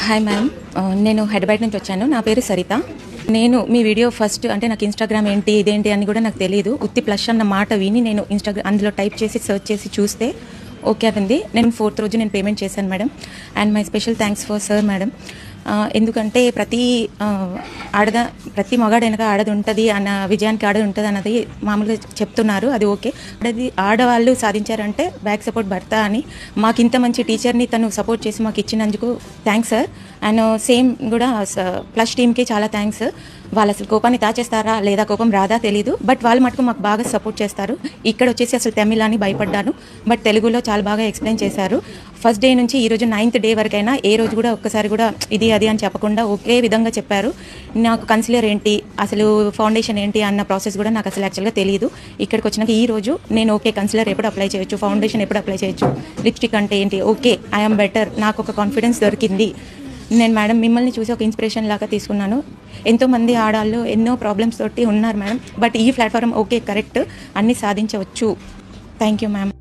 hi ma'am ఆ, నేను హైదరాబాద్ నుంచి వచ్చాను నా పేరు సరిత నేను మీ వీడియో ఫస్ట్ అంటే నాకు ఇన్స్టాగ్రామ్ ఏంటి ఇదేంటి అని కూడా నాకు తెలియదు ఉత్తి ప్లస్ అన్న మాట విని నేను ఇన్స్టాగ్రామ్ అందులో టైప్ చేసి సెర్చ్ చేసి చూస్తే ఓకే అయింది నేను ఫోర్త్ రోజు నేను పేమెంట్ చేశాను madam and my special thanks for sir madam ఆ, ఎందుకంటే ప్రతి ఆ, ఆడద ప్రతి మగాడు వెనక ఆడది ఉంటుంది అన్న విజయానికి ఆడది ఉంటుంది అన్నది మామూలుగా చెప్తున్నారు అది ఓకే ఆడది ఆడవాళ్ళు సాధించారంటే బ్యాక్ సపోర్ట్ భర్త అని మాకు ఇంత మంచి టీచర్ని తను సపోర్ట్ చేసి మాకు ఇచ్చినందుకు థ్యాంక్స్ సార్ అండ్ సేమ్ కూడా ప్లస్ టీమ్కి చాలా థ్యాంక్స్ వాళ్ళు అసలు కోపాన్ని దాచేస్తారా లేదా కోపం రాదా తెలీదు బట్ వాళ్ళు మటుకు మాకు బాగా సపోర్ట్ చేస్తారు ఇక్కడ వచ్చేసి అసలు తమిళ అని భయపడ్డాను బట్ తెలుగులో చాలా బాగా ఎక్స్ప్లెయిన్ చేశారు ఫస్ట్ డే నుంచి ఈ రోజు నైన్త్ డే వరకైనా ఏ రోజు కూడా ఒక్కసారి కూడా ఇది అది అని చెప్పకుండా ఒకే విధంగా చెప్పారు నాకు కన్సిలర్ ఏంటి అసలు ఫౌండేషన్ ఏంటి అన్న ప్రాసెస్ కూడా నాకు అసలు యాక్చువల్గా తెలియదు ఇక్కడికి వచ్చినాక ఈ రోజు నేను ఓకే కన్సిలర్ ఎప్పుడు అప్లై చేయొచ్చు ఫౌండేషన్ ఎప్పుడు అప్లై చేయొచ్చు లిప్స్టిక్ అంటే ఏంటి ఓకే ఐఎమ్ బెటర్ నాకు ఒక కాన్ఫిడెన్స్ దొరికింది నేను మేడం మిమ్మల్ని చూసి ఒక ఇన్స్పిరేషన్ లాగా తీసుకున్నాను ఎంతో మంది ఆడాళ్ళు ఎన్నో ప్రాబ్లమ్స్ తోటి ఉన్నారు మేడం బట్ ఈ ప్లాట్ఫామ్ ఓకే కరెక్ట్ అన్ని సాధించవచ్చు థ్యాంక్ యూ మ్యామ్